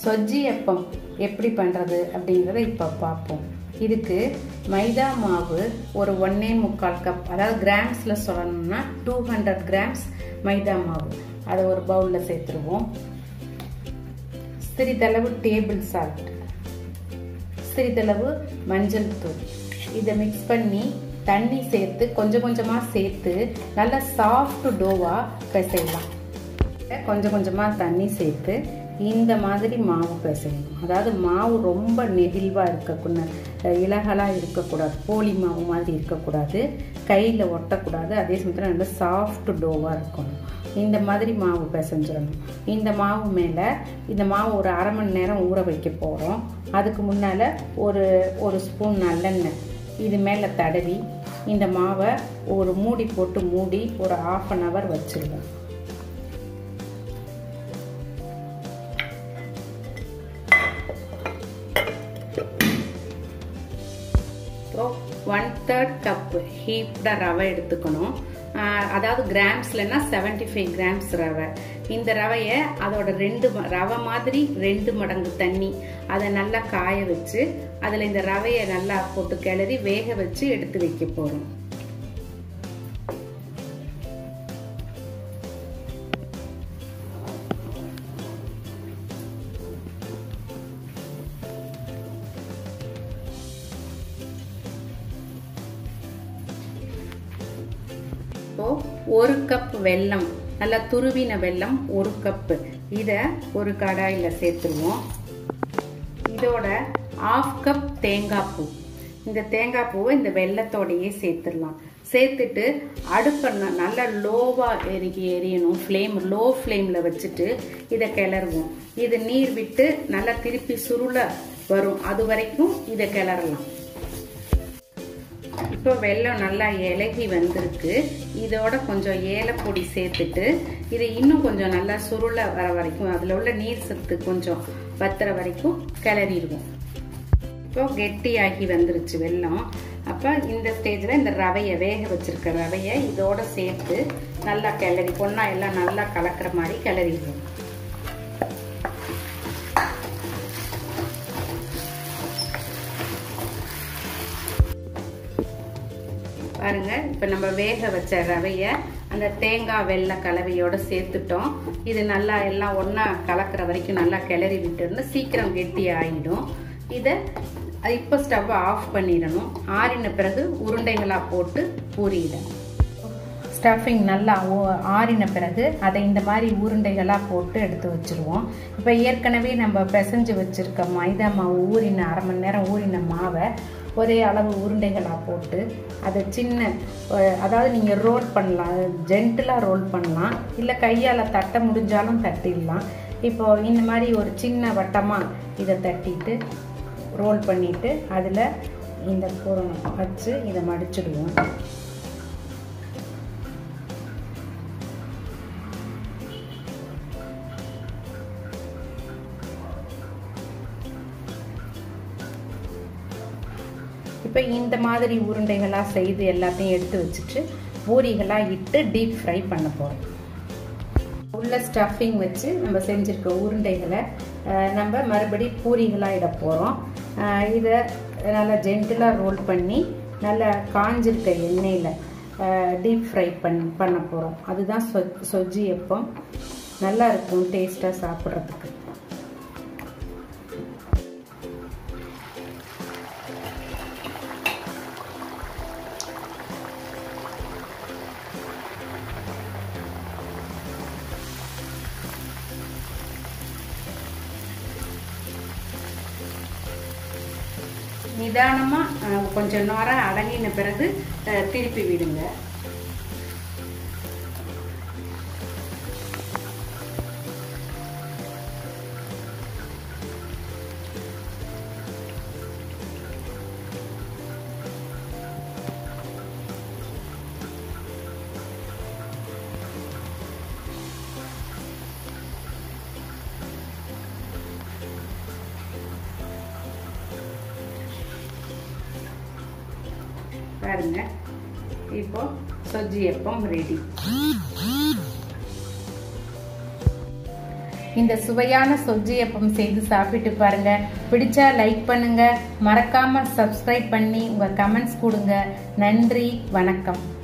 சொஜ்ஜி அப்பம் எப்படி பண்ணுறது அப்படிங்கிறத இப்போ பார்ப்போம் இதுக்கு மைதா மாவு ஒரு ஒன்னே முக்கால் கப் அதாவது கிராம்ஸில் சொல்லணும்னா டூ ஹண்ட்ரட் கிராம்ஸ் மைதா மாவு அதை ஒரு பவுலில் சேர்த்துருவோம் சிறிதளவு டேபிள் சால்ட் சிறிதளவு மஞ்சள் தூள் இதை மிக்ஸ் பண்ணி தண்ணி சேர்த்து கொஞ்சம் கொஞ்சமாக சேர்த்து நல்லா சாஃப்ட் டோவாக பிசையலாம் கொஞ்சம் கொஞ்சமாக தண்ணி சேர்த்து இந்த மாதிரி மாவு பிசையணும் அதாவது மாவு ரொம்ப நெகிழ்வாக இருக்கக்கூடாது இலகலாக இருக்கக்கூடாது போலி மாவு மாதிரி இருக்கக்கூடாது கையில் ஒட்டக்கூடாது அதே சமயத்தில் நல்லா சாஃப்ட் டோவாக இருக்கணும் இந்த மாதிரி மாவு பிசைஞ்சிடணும் இந்த மாவு மேலே இந்த மாவு ஒரு அரை மணி நேரம் ஊற வைக்க போகிறோம் அதுக்கு முன்னால் ஒரு ஒரு ஸ்பூன் நல்லெண்ணெய் இது மேலே தடவி இந்த மாவை ஒரு மூடி போட்டு மூடி ஒரு ஆஃப் அன் ஹவர் வச்சுருவோம் அப்புறம் ஒன் தேர்ட் கப்பு ஹீப்ட ரவை எடுத்துக்கணும் அதாவது கிராம்ஸ்லன்னா செவன்டி ஃபைவ் கிராம்ஸ் ரவை இந்த ரவையை அதோட ரெண்டு ரவை மாதிரி ரெண்டு மடங்கு தண்ணி அதை நல்லா காய வச்சு அதில் இந்த ரவையை நல்லா போட்டு கிளறி வேக வச்சு எடுத்து வைக்க போகிறோம் இப்போ ஒரு கப் வெல்லம் நல்லா துருவின வெல்லம் ஒரு கப்பு இதை ஒரு கடாயில் சேர்த்துருவோம் இதோட ஆஃப் கப் தேங்காய் பூ இந்த தேங்காய் பூவை இந்த வெள்ளத்தோடையே சேர்த்துடலாம் சேர்த்துட்டு அடுப்பை நல்லா லோவாக எரி எரியணும் ஃப்ளேம் லோ ஃப்ளேமில் வச்சுட்டு இதை கிளறுவோம் இது நீர் விட்டு நல்லா திருப்பி சுருள வரும் அது வரைக்கும் இதை கிளறலாம் இப்போ வெள்ளம் நல்லா இலகி வந்திருக்கு இதோட கொஞ்சம் ஏலப்பொடி சேர்த்துட்டு இதை இன்னும் கொஞ்சம் நல்லா சுருள வர வரைக்கும் அதில் உள்ள நீர் சத்து கொஞ்சம் வத்துற வரைக்கும் கிளறிடுவோம் இப்போ கெட்டியாகி வந்துருச்சு வெள்ளம் அப்போ இந்த ஸ்டேஜில் இந்த ரவையை வேக வச்சிருக்க ரவையை இதோட சேர்த்து நல்லா கிளறி பொண்ணா எல்லாம் நல்லா கலக்கிற மாதிரி கிளறிடுவோம் பாருங்க இப்போ நம்ம வேக வச்ச ரவையை அந்த தேங்காய் வெள்ளை கலவையோட சேர்த்துட்டோம் இது நல்லா எல்லாம் ஒன்றா கலக்கிற வரைக்கும் நல்லா கிளறி விட்டுருந்து சீக்கிரம் கெட்டி ஆகிடும் இதை இப்போ ஸ்டவ்வை ஆஃப் பண்ணிடணும் ஆறின பிறகு உருண்டைகளாக போட்டு பூரியிடணும் ஸ்டஃபிங் நல்லா ஆறின பிறகு அதை இந்த மாதிரி உருண்டைகளாக போட்டு எடுத்து வச்சுருவோம் இப்போ ஏற்கனவே நம்ம பிசைஞ்சு வச்சுருக்க மைதா மாவு ஊறின அரை மணி நேரம் ஊறின மாவை ஒரே அளவு உருண்டைகளாக போட்டு அதை சின்ன அதாவது நீங்கள் ரோல் பண்ணலாம் ஜென்டிலாக ரோல் பண்ணலாம் இல்லை கையால் தட்ட முடிஞ்சாலும் தட்டிடலாம் இப்போ இந்த மாதிரி ஒரு சின்ன வட்டமாக இதை தட்டிட்டு ரோல் பண்ணிவிட்டு அதில் இந்த பூரணம் வச்சு இதை மடிச்சிடுவோம் இப்போ இந்த மாதிரி உருண்டைகளாக செய்து எல்லாத்தையும் எடுத்து வச்சுட்டு பூரிகளாக இட்டு டீப் ஃப்ரை பண்ண போகிறோம் உள்ள ஸ்டஃபிங் வச்சு நம்ம செஞ்சுருக்க உருண்டைகளை நம்ம மறுபடி பூரிகளாக இட போகிறோம் இதை நல்லா ஜென்டிலாக ரோல் பண்ணி நல்லா காஞ்சிருக்க எண்ணெயில் டீப் ஃப்ரை பண் பண்ண போகிறோம் அதுதான் சொ சொஜ்ஜி எப்பம் நல்லா இருக்கும் டேஸ்ட்டாக சாப்பிட்றதுக்கு நிதானமாக கொஞ்சம் நேரம் அடங்கின பிறகு திருப்பி விடுங்க பாருங்க இப்போ சொஜ்ஜி எப்பம் ரெடி இந்த சுவையான சொஜ்ஜியப்பம் செய்து சாப்பிட்டு பாருங்க பிடிச்சா லைக் பண்ணுங்க மறக்காம சப்ஸ்கிரைப் பண்ணி உங்க கமெண்ட்ஸ் கொடுங்க நன்றி வணக்கம்